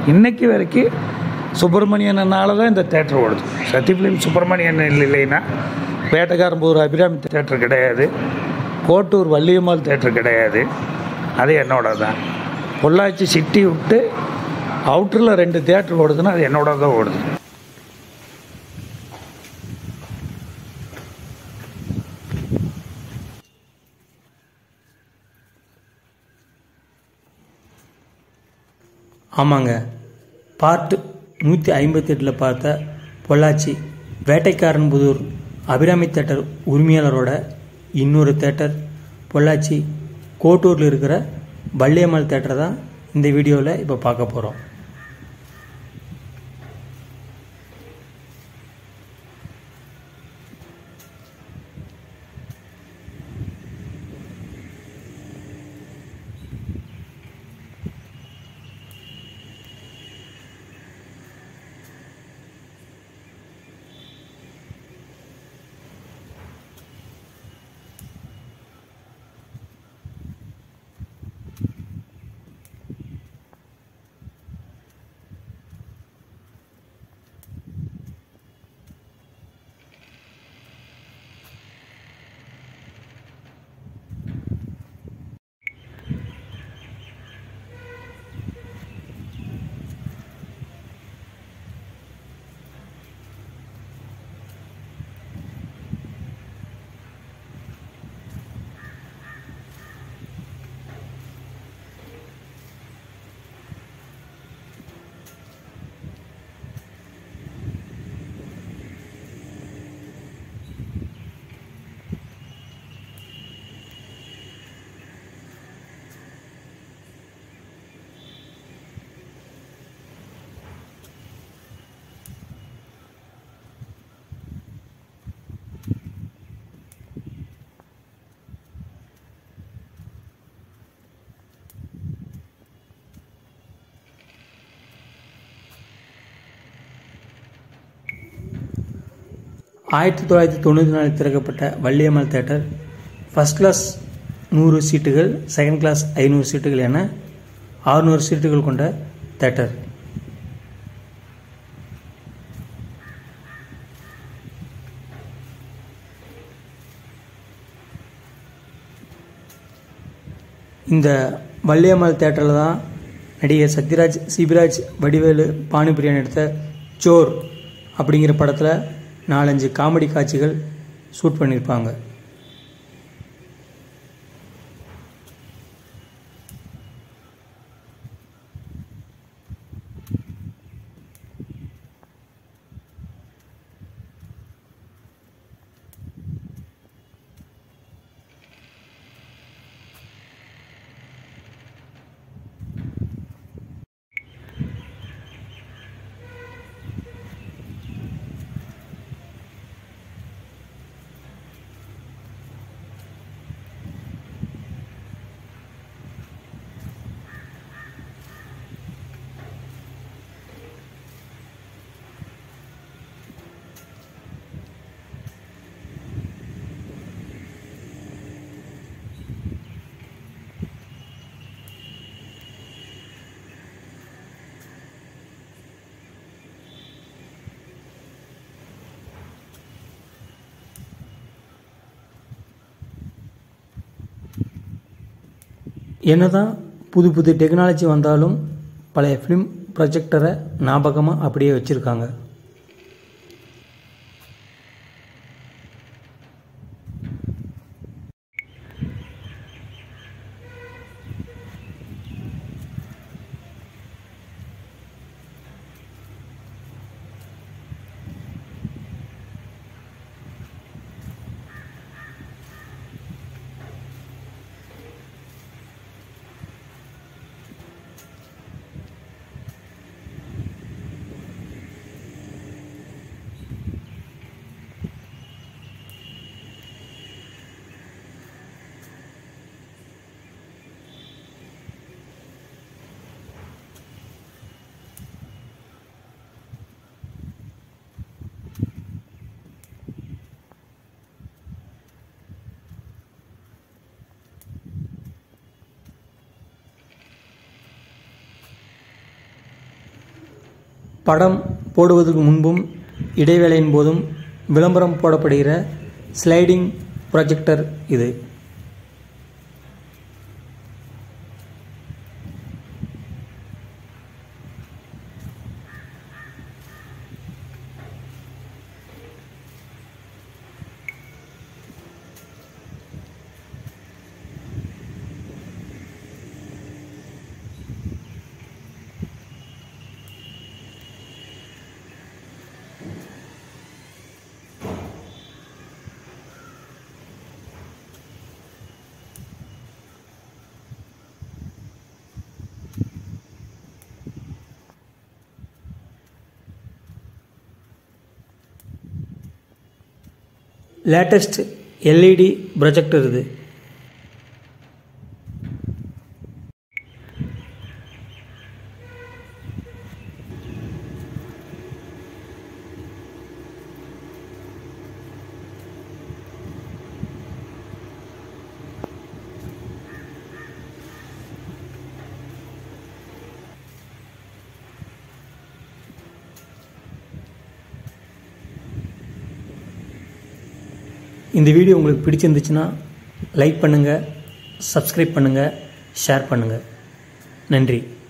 இன்னைக்கு வரைக்கும் சுப்பிரமணியனால தான் இந்த தேட்டர் ஓடுது சத்யபிலிம் சுப்பிரமணியன் இல்லைன்னா வேட்டக்காரம்பூர் அபிராமி தேட்டர் கிடையாது கோட்டூர் வள்ளியம்மாள் தேட்டர் கிடையாது அது என்னோட தான் பொள்ளாச்சி சிட்டி விட்டு அவுட்டரில் ரெண்டு தேட்டர் ஓடுதுன்னா அது என்னோட தான் ஓடுது ஆமாங்க பார்ட் நூற்றி ஐம்பத்தெட்டில் பார்த்த பொள்ளாச்சி வேட்டைக்காரன்புதூர் அபிராமி தேட்டர் உரிமையாளரோட இன்னொரு தேட்டர் பொள்ளாச்சி கோட்டூரில் இருக்கிற வள்ளியம்மாள் தேட்டரை தான் இந்த வீடியோவில் இப்போ பார்க்க போகிறோம் ஆயிரத்தி தொள்ளாயிரத்தி தொண்ணூற்றி நாலில் திறக்கப்பட்ட வள்ளியம்மாள் தேட்டர் ஃபஸ்ட் கிளாஸ் நூறு சீட்டுகள் செகண்ட் கிளாஸ் ஐநூறு சீட்டுகள் என ஆறுநூறு சீட்டுகள் கொண்ட தேட்டர் இந்த வள்ளியம்மாள் தேட்டரில் தான் நடிகர் சத்யராஜ் சிபிராஜ் வடிவேலு பானிபிரியாணி எடுத்த சோர் அப்படிங்கிற படத்தில் நாலஞ்சு காமெடி காட்சிகள் ஷூட் பண்ணியிருப்பாங்க என்னதான் புது புது டெக்னாலஜி வந்தாலும் பழைய ஃபிலிம் ப்ரொஜெக்டரை ஞாபகமாக அப்படியே வச்சுருக்காங்க படம் போடுவதற்கு முன்பும் இடைவேளையின் போதும் விளம்பரம் போடப்படுகிற ஸ்லைடிங் ப்ரொஜெக்டர் இது லேட்டஸ்ட் எல்இடி ப்ரொஜெக்டர் இது இந்த வீடியோ உங்களுக்கு பிடிச்சிருந்துச்சுன்னா லைக் பண்ணுங்கள் சப்ஸ்கிரைப் பண்ணுங்கள் ஷேர் பண்ணுங்கள் நன்றி